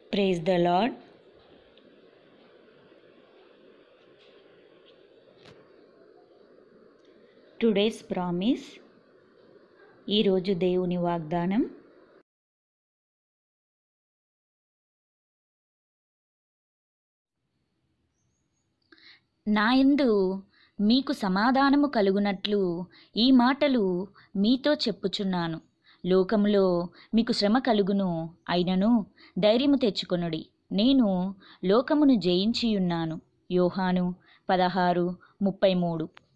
praise the Lord today's promise ఈరోజు దేవుని వాగ్దానం నాయందు మీకు సమాధానము కలుగునట్లు ఈ మాటలు మీతో చెప్పుచున్నాను లోకములో మీకు శ్రమ కలుగును అయినను ధైర్యము తెచ్చుకొనుడి నేను లోకమును జయించియున్నాను యోహాను పదహారు ముప్పై మూడు